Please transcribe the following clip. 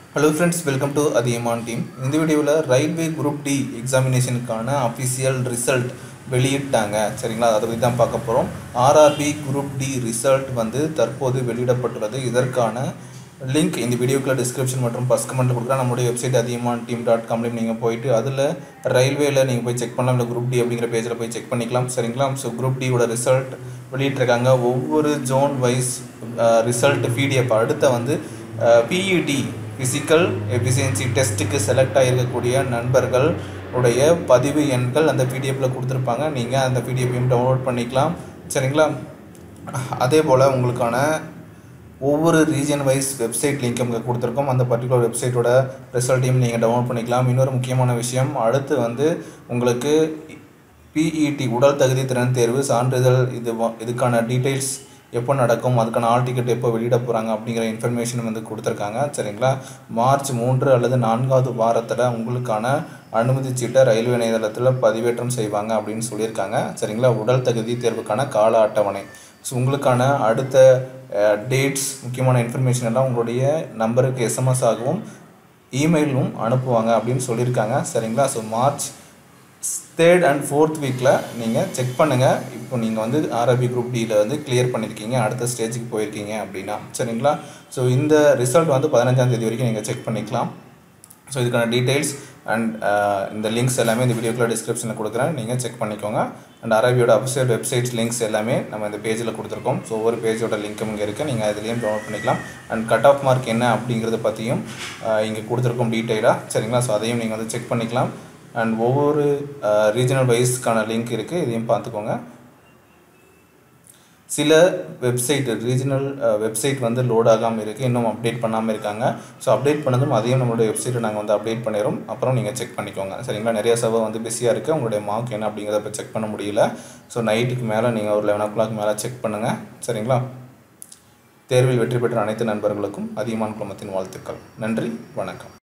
hello friends welcome to Athiyaman team இந்த வீடியோவில் railway group D எக்ஸாமினேஷனுக்கான அஃபிஷியல் ரிசல்ட் வெளியிட்டாங்க சரிங்களா அதை பற்றி தான் பார்க்க போகிறோம் ஆர்ஆர்பி குரூப் டி ரிசல்ட் வந்து தற்போது வெளியிடப்பட்டுள்ளது இதற்கான லிங்க் இந்த வீடியோக்குள்ள டிஸ்கிரிப்ஷன் மற்றும் ஃபஸ்ட் கமெண்ட் கொடுக்குறேன் நம்மளுடைய வெப்சைட் அதிகமான டீம் டாட் காம்லேயும் நீங்கள் போயிட்டு அதில் ரயில்வேல நீங்கள் போய் செக் பண்ணலாம் இல்லை குரூப் டி அப்படிங்கிற பேஜில் போய் செக் பண்ணிக்கலாம் சரிங்களா ஸோ குரூப் டியோட ரிசல்ட் வெளியிட்டிருக்காங்க ஒவ்வொரு ஜோன் வைஸ் ரிசல்ட் பிடிஎஃப் அடுத்த வந்து பிஇடி ஃபிசிக்கல் எஃபிஷியன்சி டெஸ்ட்டுக்கு செலக்ட் ஆகிருக்கக்கூடிய நண்பர்கள் உடைய பதிவு எண்கள் அந்த பிடிஎஃப்பில் கொடுத்துருப்பாங்க நீங்கள் அந்த பிடிஎஃப்பையும் டவுன்லோட் பண்ணிக்கலாம் சரிங்களா அதே போல் உங்களுக்கான ஒவ்வொரு ரீஜன் வைஸ் வெப்சைட் லிங்க் இங்கே கொடுத்துருக்கோம் அந்த பர்டிகுலர் வெப்சைட்டோட ரிசல்ட்டையும் நீங்கள் டவுன்லோட் பண்ணிக்கலாம் இன்னொரு முக்கியமான விஷயம் அடுத்து வந்து உங்களுக்கு பிஇடி உடல் தகுதி திறன் தேர்வு சான்றிதழ் இது வ- இதுக்கான டீட்டெயில்ஸ் எப்போ நடக்கும் அதுக்கான ஆல் டிக்கெட் எப்போ வெளியிட போகிறாங்க அப்படிங்கிற இன்ஃபர்மேஷன் வந்து கொடுத்துருக்காங்க சரிங்களா மார்ச் மூன்று அல்லது நான்காவது வாரத்தில் உங்களுக்கான அனுமதி சீட்டை ரயில்வே இணையதளத்தில் பதிவேற்றம் செய்வாங்க அப்படின்னு சொல்லியிருக்காங்க சரிங்களா உடல் தகுதி தேர்வுக்கான கால அட்டவணை ஸோ உங்களுக்கான அடுத்த டேட்ஸ் முக்கியமான இன்ஃபர்மேஷன் எல்லாம் உங்களுடைய நம்பருக்கு எஸ்எம்எஸ் ஆகவும் இமெயிலும் அனுப்புவாங்க அப்படின்னு சொல்லியிருக்காங்க சரிங்களா so March third and fourth வீக்கில் நீங்கள் செக் பண்ணுங்கள் இப்போ நீங்கள் வந்து ஆர்ஆர்பி குரூப் டியில் வந்து கிளியர் பண்ணியிருக்கீங்க அடுத்த ஸ்டேஜுக்கு போயிருக்கீங்க அப்படின்னா சரிங்களா ஸோ இந்த ரிசல்ட் வந்து பதினஞ்சாம் தேதி வரைக்கும் நீங்கள் செக் பண்ணிக்கலாம் ஸோ இதுக்கான டீட்டெயில்ஸ் அண்ட் இந்த லிங்க்ஸ் எல்லாமே இந்த வீடியோக்குள்ள டிஸ்கிரிப்ஷனில் கொடுக்குறேன் நீங்கள் செக் பண்ணிக்கோங்க அண்ட் ஆர்ஐபியோட அஃபிஷியல் வெப்சைட்ஸ் லிங்க்ஸ் எல்லாமே நம்ம இந்த பேஜில் கொடுத்துருக்கோம் ஸோ ஒவ்வொரு பேஜோட லிங்க்கும் இங்கே இருக்குது நீங்கள் அதுலேயும் டவுன்லோட் பண்ணிக்கலாம் அண்ட் கட் ஆஃப் மார்க் என்ன அப்படிங்கிறத பற்றியும் இங்கே கொடுத்துருக்கோம் டீட்டெயிலாக சரிங்களா ஸோ அதையும் நீங்கள் வந்து செக் பண்ணிக்கலாம் அண்ட் ஒவ்வொரு ரீஜனல் வைஸ்க்கான லிங்க் இருக்குது இதையும் பார்த்துக்கோங்க சில வெப்சைட் ரீஜனல் வெப்சைட் வந்து லோட் ஆகாமல் இருக்குது இன்னும் அப்டேட் பண்ணாமல் இருக்காங்க ஸோ அப்டேட் பண்ணதும் அதையும் நம்மளுடைய வெப்சைட்டை நாங்கள் வந்து அப்டேட் பண்ணிடுறோம் அப்புறம் நீங்கள் செக் பண்ணிக்கோங்க சரிங்களா நிறைய சர்வர் வந்து பிஸியாக இருக்குது உங்களுடைய மார்க் என்ன அப்படிங்கிறத இப்போ செக் பண்ண முடியல ஸோ நைட்டுக்கு மேலே நீங்கள் ஒரு லெவன் ஓ கிளாக் மேலே செக் பண்ணுங்கள் சரிங்களா தேர்வில் வெற்றி பெற்ற அனைத்து நண்பர்களுக்கும் அதிகமான குழுமத்தின் வாழ்த்துக்கள் நன்றி வணக்கம்